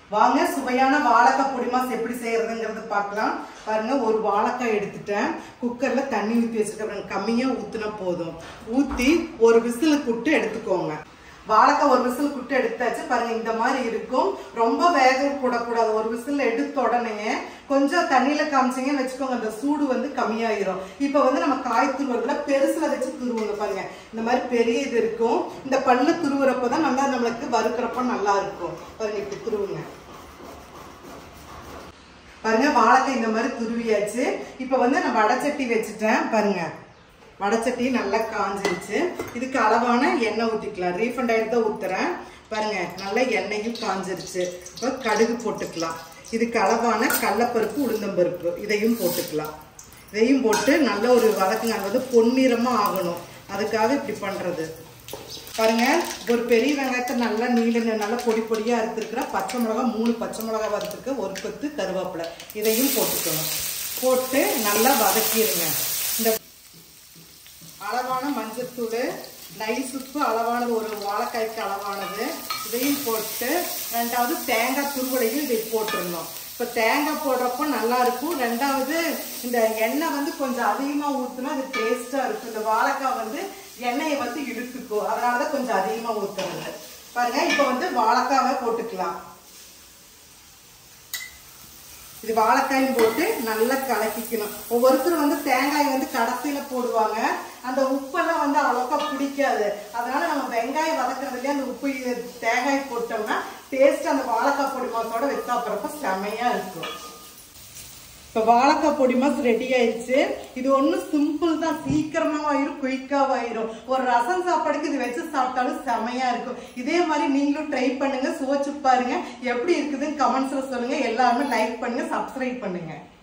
வாங்க சுவையான வாழைக்காய் பொடி மாஸ் எப்படி செய்யறதுங்கிறது பார்க்கலாம் பாருங்க ஒரு வாழைக்காய் எடுத்துட்டேன் குக்கர்ல தண்ணி ஊற்றி வச்சிருக்கேன் கம்மியா ஊத்துனா போதும் ஊத்தி ஒரு விசிலுக்கு விட்டு எடுத்துக்கோங்க வாழைக்காய் ஒரு விசில் குட்டு எடுத்தாச்சு பாருங்க இந்த மாதிரி இருக்கும் ரொம்ப வேக கூடக்கூடாது ஒரு விசில் எடுத்த உடனே கொஞ்சம் தண்ணியில காமிச்சிங்கன்னு வச்சுக்கோங்க அந்த சூடு வந்து கம்மியாயிரும் இப்போ வந்து நம்ம காய் துருவல பெருசுல வச்சு துருவுங்க பாருங்க இந்த மாதிரி பெரிய இது இருக்கும் இந்த பல்லு துருவுறப்ப தான் நல்லா நம்மளுக்கு வறுக்கிறப்ப நல்லா இருக்கும் பாருங்க இப்படி துருவுங்க பாருங்க வாழைக்காய் இந்த மாதிரி துருவியாச்சு இப்போ வந்து நான் வடைச்சட்டி வச்சுட்டேன் பாருங்க வடைச்சட்டி நல்லா காஞ்சிருச்சு இதுக்கு அளவான எண்ணெய் ஊற்றிக்கலாம் ரீஃபண்ட் ஆயில் தான் ஊற்றுறேன் பாருங்க நல்லா எண்ணெயும் காஞ்சிருச்சு இப்போ கடுகு போட்டுக்கலாம் இதுக்கு அளவான கடலப்பருப்பு உளுந்தம்பருப்பு இதையும் போட்டுக்கலாம் இதையும் போட்டு நல்ல ஒரு வதக்குங்க அது வந்து பொன்னிறமாக ஆகணும் அதுக்காக இப்படி பண்ணுறது பாருங்க ஒரு பெரிய வெங்காயத்தை நல்லா நீல நல்லா பொடி பொடியாக அறுத்துருக்குறேன் பச்சை மிளகா மூணு பச்சை மிளகா வறுத்துருக்கு ஒரு கொத்து கருவேப்பிலை இதையும் போட்டுக்கணும் போட்டு நல்லா வதக்கிடுங்க இந்த அளவான மஞ்சத்தூள் நைஸ் உப்பு அளவானது ஒரு வாழைக்காய்க்கு அளவானது இதையும் போட்டு ரெண்டாவது தேங்காய் துருவடையும் இதை போட்டுருந்தோம் இப்போ தேங்காய் போடுறப்போ நல்லா இருக்கும் ரெண்டாவது இந்த எண்ணெய் வந்து கொஞ்சம் அதிகமாக ஊற்றினா அது டேஸ்ட்டாக இருக்கும் இந்த வாழைக்காய் வந்து எண்ணெயை வந்து இழுத்துக்கும் அதனால தான் கொஞ்சம் அதிகமாக ஊற்றுறது பாருங்க இப்போ வந்து வாழைக்காவை போட்டுக்கலாம் இது வாழைக்காயும் போட்டு நல்லா கலக்கிக்கணும் ஒவ்வொருத்தரும் வந்து தேங்காய் வந்து கடைசியில போடுவாங்க அந்த உப்பெல்லாம் வந்து அவ்வளோக்கா பிடிக்காது அதனால நம்ம வெங்காயம் வதக்குறதுலயே அந்த உப்பு தேங்காய் போட்டோம்னா டேஸ்ட் அந்த வாழைக்காய் பொடி மாசோட வச்சு சாப்பிட்றப்ப செமையா இருக்கும் இப்போ வாழைக்காய் பொடி மாஸ் ரெடி ஆயிடுச்சு இது ஒன்றும் சிம்பிள் தான் சீக்கிரமாக ஆயிரும் குயிக்காக ஆயிரும் ஒரு ரசம் சாப்பாடுக்கு இது வச்சு சாப்பிட்டாலும் செமையா இருக்கும் இதே மாதிரி நீங்களும் ட்ரை பண்ணுங்க சுவைச்சு பாருங்க எப்படி இருக்குதுன்னு கமெண்ட்ஸ்ல சொல்லுங்க எல்லாருமே லைக் பண்ணுங்க சப்ஸ்கிரைப் பண்ணுங்க